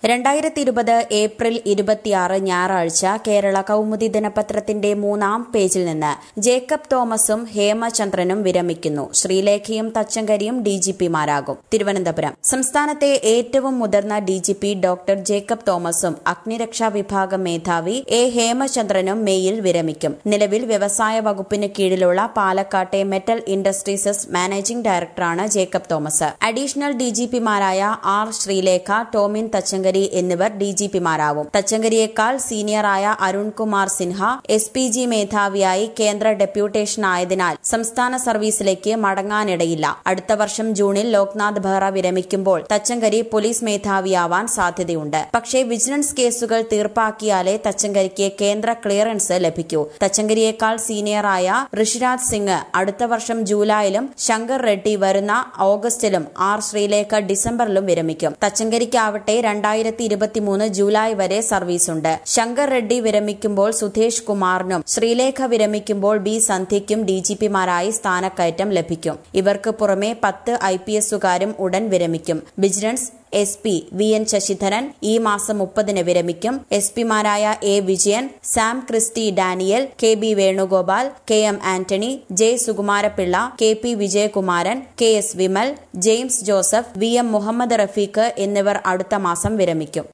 രണ്ടായിരത്തി ഇരുപത് ഏപ്രിൽ ഇരുപത്തിയാറ് ഞായറാഴ്ച കേരള കൗമുദി ദിനപത്രത്തിന്റെ മൂന്നാം പേജിൽ നിന്ന് ജേക്കബ് തോമസും ഹേമചന്ദ്രനും വിരമിക്കുന്നു ശ്രീലേഖയും തച്ചങ്കരിയും ഡിജിപിമാരാകും തിരുവനന്തപുരം സംസ്ഥാനത്തെ ഏറ്റവും മുതിർന്ന ഡിജിപി ഡോക്ടർ ജേക്കബ് തോമസും അഗ്നിരക്ഷാ വിഭാഗം മേധാവി എ ഹേമചന്ദ്രനും മേയിൽ വിരമിക്കും നിലവിൽ വ്യവസായ വകുപ്പിന് കീഴിലുള്ള പാലക്കാട്ടെ മെറ്റൽ ഇൻഡസ്ട്രീസസ് മാനേജിംഗ് ഡയറക്ടറാണ് ജേക്കബ് തോമസ് അഡീഷണൽ ഡിജിപിമാരായ ആർ ശ്രീലേഖ ടോമിൻ തച്ചങ്കരി എന്നിവർ ഡിജിപിമാരാവും തച്ചങ്കരിയേക്കാൾ സീനിയറായ Arunkumar Sinha S P G മേധാവിയായി കേന്ദ്ര ഡെപ്യൂട്ടേഷൻ ആയതിനാൽ സംസ്ഥാന സർവീസിലേക്ക് മടങ്ങാനിടയില്ല അടുത്ത വർഷം ജൂണിൽ ലോക്നാഥ് ബെഹ്റ വിരമിക്കുമ്പോൾ തച്ചങ്കരി പോലീസ് മേധാവിയാവാൻ സാധ്യതയുണ്ട് പക്ഷേ വിജിലൻസ് കേസുകൾ തീർപ്പാക്കിയാലേ തച്ചങ്കരിക്ക് കേന്ദ്ര ക്ലിയറൻസ് ലഭിക്കൂ തച്ചങ്കരിയേക്കാൾ സീനിയറായ ഋഷിരാജ് സിംഗ് അടുത്ത വർഷം ജൂലൈയിലും ശങ്കർ റെഡ്ഡി വരുന്ന ഓഗസ്റ്റിലും ആർ ശ്രീലേഖ ഡിസംബറിലും വിരമിക്കും തച്ചങ്കരിക്കാവട്ടെ രണ്ടായിരത്തി ഇരുപത്തിമൂന്ന് ജൂലൈ വരെ സർവീസുണ്ട് ശങ്കർ റെഡ്ഡി വിരമിക്കുമ്പോൾ സുധേഷ് കുമാറിനും ശ്രീലേഖ വിരമിക്കുമ്പോൾ ബി സന്ധ്യയ്ക്കും ഡിജിപിമാരായി സ്ഥാനക്കയറ്റം ലഭിക്കും ഇവർക്ക് പുറമെ പത്ത് ഐ പി എസുകാരും ഉടൻ വിരമിക്കും vigilance S P V N Sasidharan ഈ മാസം മുപ്പതിന് വിരമിക്കും എസ് പിമാരായ A Vijayan Sam Christy Daniel K B Venugopal K M Antony J Sukumarapillai K P Vijayakumaran K S Vimal James Joseph V M Muhammad Rafeeq എന്നിവർ അടുത്ത മാസം വിരമിക്കും